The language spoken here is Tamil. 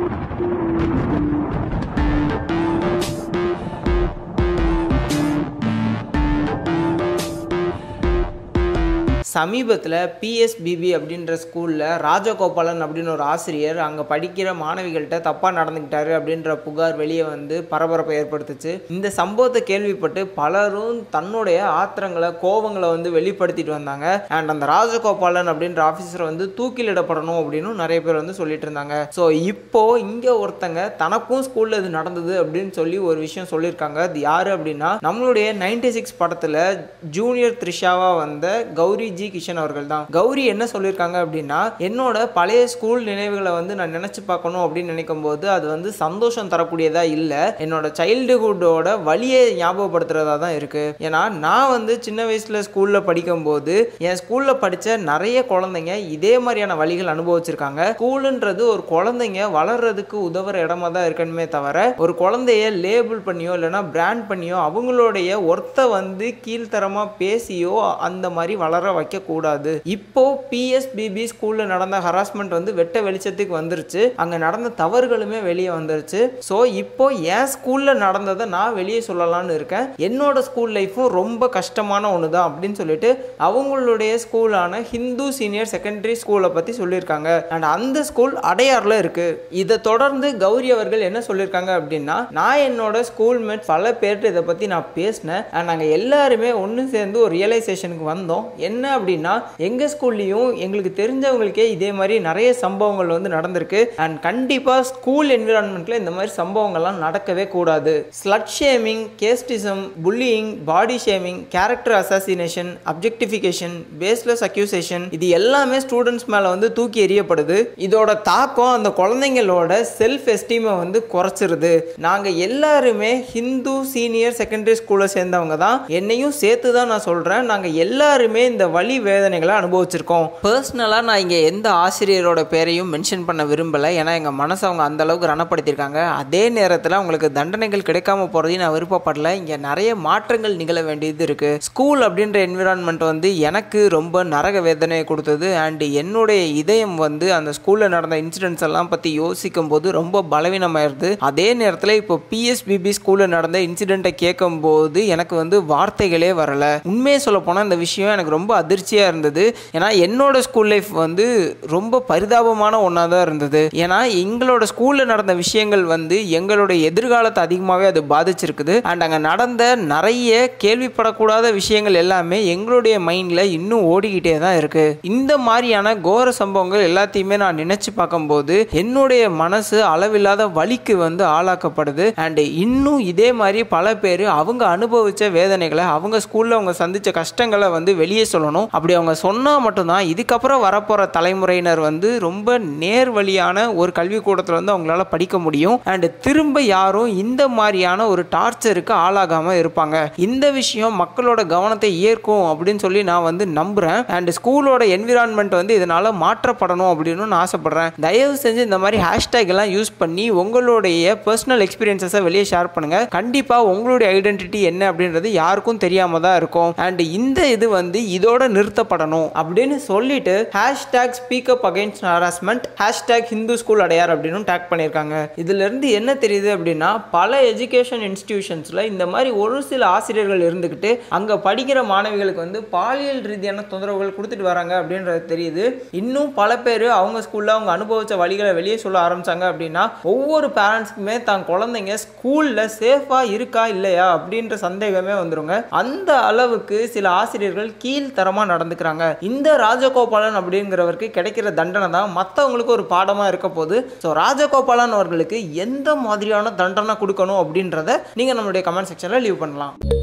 சமீபத்தில் பிஎஸ்பிபி அப்படின்ற ஸ்கூலில் ராஜகோபாலன் அப்படின்னு ஒரு ஆசிரியர் அங்கே படிக்கிற மாணவிகள்கிட்ட தப்பாக நடந்துக்கிட்டாரு அப்படின்ற புகார் வெளியே வந்து பரபரப்பை ஏற்படுத்துச்சு இந்த சம்பவத்தை கேள்விப்பட்டு பலரும் தன்னுடைய ஆத்திரங்களை கோபங்களை வந்து வெளிப்படுத்திட்டு வந்தாங்க அண்ட் அந்த ராஜகோபாலன் அப்படின்ற ஆஃபீஸரை வந்து தூக்கிலிடப்படணும் அப்படின்னு நிறைய பேர் வந்து சொல்லிட்டு இருந்தாங்க ஸோ இப்போ இங்கே ஒருத்தங்க தனக்கும் ஸ்கூலில் இது நடந்தது அப்படின்னு சொல்லி ஒரு விஷயம் சொல்லியிருக்காங்க அது யார் அப்படின்னா நம்மளுடைய நைன்டி சிக்ஸ் படத்தில் ஜூனியர் த்ரிஷாவா வந்த கௌரி ஜி கிஷன் அவர்கள் தான் கௌரி என்ன சொல்லியிருக்காங்க அப்படின்னா என்னோட பழைய ஸ்கூல் நினைவுகளை வந்து நான் நினைச்சு பார்க்கணும் அப்படின்னு நினைக்கும் போது அது வந்து சந்தோஷம் தரக்கூடியதா இல்லை என்னோட சைல்டுஹுட்டோட வழியை ஞாபகப்படுத்துறதா தான் இருக்கு ஏன்னா நான் வந்து சின்ன வயசுல ஸ்கூல்ல படிக்கும்போது என் ஸ்கூல்ல படிச்ச நிறைய குழந்தைங்க இதே மாதிரியான வழிகள் அனுபவிச்சிருக்காங்க ஸ்கூலுன்றது ஒரு குழந்தைங்க வளர்றதுக்கு உதவுற இடமா தான் இருக்கணுமே தவிர ஒரு குழந்தைய லேபிள் பண்ணியோ இல்லைன்னா பிராண்ட் பண்ணியோ அவங்களுடைய ஒர்த்தை வந்து கீழ்த்தரமா பேசியோ அந்த மாதிரி வளர வைக்கக்கூடாது இப்போ பிஎஸ்பிபி ஸ்கூல்ல நடந்த ஹராஸ்மெண்ட் வந்து வெட்ட வெளிச்சத்துக்கு வந்துருச்சு அங்க நடந்த தவறுகளுமே வெளியே வந்துருச்சு ஸோ இப்போ என் ஸ்கூல்ல நடந்ததை நான் வெளியே சொல்லலாம்னு இருக்கேன் என்னோட ஸ்கூல் லைஃப்பும் ரொம்ப கஷ்டமான ஒன்று தான் அப்படின்னு சொல்லிட்டு அவங்களுடைய ஸ்கூலான ஹிந்து சீனியர் செகண்டரி ஸ்கூலை பற்றி சொல்லியிருக்காங்க அண்ட் அந்த ஸ்கூல் அடையாறில் இருக்கு இதை தொடர்ந்து கௌரி அவர்கள் என்ன சொல்லியிருக்காங்க அப்படின்னா நான் என்னோட ஸ்கூல் மேட் பல பேர்கிட்ட இதை பற்றி நான் பேசினேன் அண்ட் நாங்கள் எல்லாருமே ஒன்று சேர்ந்து ஒரு ரியலைசேஷனுக்கு வந்தோம் என்ன அப்படின்னா எங்கள் ஸ்கூல்லையும் எங்களுக்கு தெரிஞ்சவங்களுக்கே இதே மாதிரி நிறைய சம்பவங்கள் வந்து நடந்திருக்கு அண்ட் கண்டிப்பாக ஸ்கூல் என்விரான்மெண்ட்டில் இந்த மாதிரி சம்பவங்கள்லாம் நடக்கவே கூடாது slut shaming casteism bullying body shaming character assassination objectification baseless accusation இது எல்லாமே ஸ்டூடெண்ட்ஸ் மேலே வந்து தூக்கி எறியப்படுது இதோட தாக்கம் அந்த குழந்தைங்களோட செல்ஃப் எஸ்டீமை வந்து குறைச்சிருது நாங்கள் எல்லாருமே ஹிந்து சீனியர் செகண்டரி ஸ்கூலை சேர்ந்தவங்க தான் என்னையும் சேர்த்து தான் நான் சொல்கிறேன் நாங்கள் எல்லாருமே இந்த வலி வேதனைகளை அனுபவிச்சிருக்கோம் பர்சனலாக நான் இங்கே எந்த ஆசிரியரோட பேரையும் மென்ஷன் பண்ண விரும்பலை ஏன்னா எங்கள் மனசை அவங்க அந்த அளவுக்கு ரணப்படுத்தியிருக்காங்க அதே நேரத்தில் அவங்களுக்கு தண்டனைகள் கிடைக்காம போகிறதையும் நான் விருப்பப்படல இங்கே நிறைய மாற்றங்கள் நிகழ வேண்டியது இருக்குது ஸ்கூல் அப்படின்ற என்விரான்மெண்ட் வந்து எனக்கு ரொம்ப நரக வேதனையை கொடுத்தது அண்ட் என்னுடைய இதயம் வந்து அந்த ஸ்கூலில் நடந்த இன்சிடென்ட்ஸ் எல்லாம் பற்றி யோசிக்கும் போது ரொம்ப பலவீனமாயிருது அதே நேரத்தில் இப்போ பிஎஸ்பிபி ஸ்கூலில் நடந்த இன்சிடெண்ட்டை கேட்கும்போது எனக்கு வந்து வார்த்தைகளே வரல உண்மையை சொல்ல போனால் இந்த விஷயம் எனக்கு ரொம்ப அதிர்ச்சியாக இருந்தது ஏன்னா என்னோட ஸ்கூல் லைஃப் வந்து ரொம்ப பரிதாபமான ஒன்றா தான் இருந்தது ஏன்னா எங்களோட ஸ்கூலில் நடந்த விஷயங்கள் வந்து எங்களோட எதிர்காலத்தை அதிகமாகவே அது பாதிச்சிருக்குது அண்ட் அங்கே நடந்த நிறைய கேள்விப்படக்கூடாத விஷயங்கள் எல்லாமே எங்களுடைய மைண்டில் இன்னும் ஓடிக்கிட்டே தான் இருக்கு இந்த மாதிரியான கோர சம்பவங்கள் எல்லாத்தையுமே நான் நினைச்சு பார்க்கும்போது என்னுடைய மனசு அளவில்லாத வலிக்கு வந்து ஆளாக்கப்படுது அண்ட் இன்னும் இதே மாதிரி பல பேர் அவங்க அனுபவிச்ச வேதனைகளை அவங்க ஸ்கூல்ல அவங்க சந்திச்ச கஷ்டங்களை வந்து வெளியே சொல்லணும் அப்படி அவங்க சொன்னா மட்டும்தான் இதுக்கப்புறம் வரப்போற தலைமுறையினர் வந்து ரொம்ப நேர் வழியான ஒரு கல்விக்கூடத்தில் வந்து அவங்களால படிக்க முடியும் அண்ட் திரும்ப யாரும் இந்த மாதிரியான ஒரு டார்ச்சருக்கு ஆளாகாம இருப்பாங்க இந்த விஷயம் மக்களோட கவனத்தை ஈர்க்கும் அப்படின்னு சொல்லி நான் வந்து நம்புறேன் அண்ட் ஸ்கூலோட என்விரான்மெண்ட் வந்து இதனால மாற்றப்படணும் அப்படின்னு நான் ஆசைப்படுறேன் தயவு செஞ்சு இந்த மாதிரி ஹேஷ்டேக் எல்லாம் யூஸ் பண்ணி உங்களுடைய பர்சனல் எக்ஸ்பீரியன்ஸஸை வெளியே ஷேர் பண்ணுங்க கண்டிப்பா உங்களுடைய ஐடென்டிட்டி என்ன அப்படின்றது யாருக்கும் தெரியாம தான் இருக்கும் அண்ட் இந்த இது வந்து இதோட நிறுத்தப்படணும் அப்படின்னு சொல்லிட்டு hashtag speak up against harassment hashtag Hindu school Adyar அப்படின்னு டேக் பண்ணியிருக்காங்க இதுல இருந்து என்ன தெரியுது அப்படின்னா பல எஜுகேஷன் இன்ஸ்டிடியூஷன்ஸ்ல இந்த மாதிரி ஒரு சில ஆசிரியர்கள் இருந்துக்கிட்டு அங்க படிக்கிற மாணவிகளுக்கு வந்து பாலியல் ரீதியான தொந்தரவுகள் கொடுத்துட்டு வராங்க அப்படின்றது தெரியுது இன்னும் பல பேர் அவங்க ஸ்கூல்ல அவங்க அனுபவிச்ச வழிகளை வெளியே சொல்ல ஆரம்பிச்சாங்க அப்படின்னா ஒவ்வொரு பேரண்ட்ஸ்க்குமே தான் குழந்தைங்க ஸ்கூல்ல சேஃபா இருக்கா இல்லையா அப்படின்ற சந்தேகமே வந்துருங்க அந்த அளவுக்கு சில ஆசிரியர்கள் கீழ்த்தரமா நடந்துக்கிறாங்க இந்த ராஜகோபாலன் அப்படிங்கிறவருக்கு கிடைக்கிற தண்டனை தான் மற்றவங்களுக்கு ஒரு பாடமா இருக்க போகுது ஸோ ராஜகோபாலன் அவர்களுக்கு எந்த மாதிரியான தண்டனை கொடுக்கணும் அப்படின்றத நீங்க நம்மளுடைய கமெண்ட் செக்ஷன்ல லீவ் பண்ணலாம்